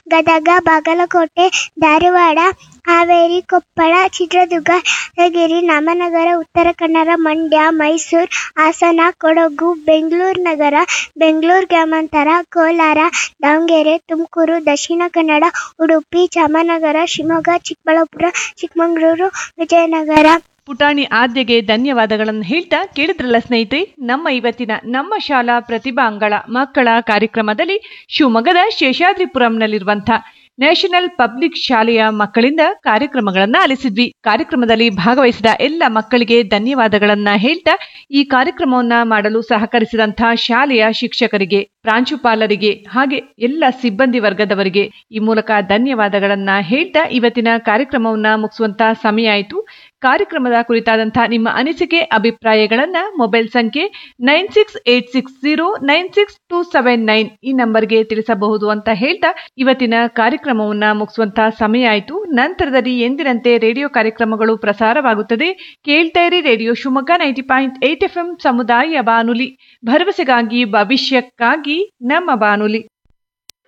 ಗದಗ ಬಾಗಲಕೋಟೆ ಧಾರವಾಡ ಹಾವೇರಿ ಕೊಪ್ಪಳ ಚಿತ್ರದುರ್ಗ ಯಾದಗಿರಿ ರಾಮನಗರ ಉತ್ತರ ಕನ್ನಡ ಮಂಡ್ಯ ಮೈಸೂರು ಹಾಸನ ಕೊಡಗು ಬೆಂಗಳೂರು ನಗರ ಬೆಂಗಳೂರು ಗ್ರಾಮಾಂತರ ಕೋಲಾರ ದಾವಣಗೆರೆ ತುಮಕೂರು ದಕ್ಷಿಣ ಕನ್ನಡ ಉಡುಪಿ ಚಾಮರಾಜನಗರ ಶಿವಮೊಗ್ಗ ಚಿಕ್ಕಬಳ್ಳಾಪುರ ಚಿಕ್ಕಮಗಳೂರು ವಿಜಯನಗರ ಪುಟಾಣಿ ಆದ್ಯಗೆ ಧನ್ಯವಾದಗಳನ್ನು ಹೇಳ್ತಾ ಕೇಳಿದ್ರಲ್ಲ ಸ್ನೇಹಿತರೆ ನಮ್ಮ ಇವತ್ತಿನ ನಮ್ಮ ಶಾಲಾ ಪ್ರತಿಭಾಂಗಳ ಮಕ್ಕಳ ಕಾರ್ಯಕ್ರಮದಲ್ಲಿ ಶಿವಮೊಗ್ಗದ ಶೇಷಾದ್ರಿಪುರಂನಲ್ಲಿರುವಂಥ ನ್ಯಾಷನಲ್ ಪಬ್ಲಿಕ್ ಶಾಲೆಯ ಮಕ್ಕಳಿಂದ ಕಾರ್ಯಕ್ರಮಗಳನ್ನ ಆಲಿಸಿದ್ವಿ ಕಾರ್ಯಕ್ರಮದಲ್ಲಿ ಭಾಗವಹಿಸಿದ ಎಲ್ಲ ಮಕ್ಕಳಿಗೆ ಧನ್ಯವಾದಗಳನ್ನ ಹೇಳ್ತಾ ಈ ಕಾರ್ಯಕ್ರಮವನ್ನ ಮಾಡಲು ಸಹಕರಿಸಿದಂತಹ ಶಾಲೆಯ ಶಿಕ್ಷಕರಿಗೆ ಪ್ರಾಂಶುಪಾಲರಿಗೆ ಹಾಗೆ ಎಲ್ಲ ಸಿಬ್ಬಂದಿ ವರ್ಗದವರಿಗೆ ಈ ಮೂಲಕ ಧನ್ಯವಾದಗಳನ್ನ ಹೇಳ್ತಾ ಇವತ್ತಿನ ಕಾರ್ಯಕ್ರಮವನ್ನ ಮುಗಿಸುವಂತ ಸಮಯ ಆಯಿತು ಕಾರ್ಯಕ್ರಮದ ಕುರಿತಾದಂತಹ ನಿಮ್ಮ ಅನಿಸಿಕೆ ಅಭಿಪ್ರಾಯಗಳನ್ನ ಮೊಬೈಲ್ ಸಂಖ್ಯೆ nine six eight six zero nine six two seven nine ಈ ನಂಬರ್ಗೆ ತಿಳಿಸಬಹುದು ಅಂತ ಹೇಳ್ತಾ ಇವತ್ತಿನ ಕಾರ್ಯಕ್ರಮವನ್ನ ಮುಗಿಸುವಂತಹ ಸಮಯ ಆಯಿತು ನಂತರದಲ್ಲಿ ಎಂದಿನಂತೆ ರೇಡಿಯೋ ಕಾರ್ಯಕ್ರಮಗಳು ಪ್ರಸಾರವಾಗುತ್ತದೆ ಕೇಳ್ತಾ ಇರಿ radio Shivamogga ninety point eight F M ಸಮುದಾಯ ಬಾನುಲಿ ಭರವಸೆಗಾಗಿ ಭವಿಷ್ಯಕ್ಕಾಗಿ ನಮ್ಮ ಬಾನುಲಿ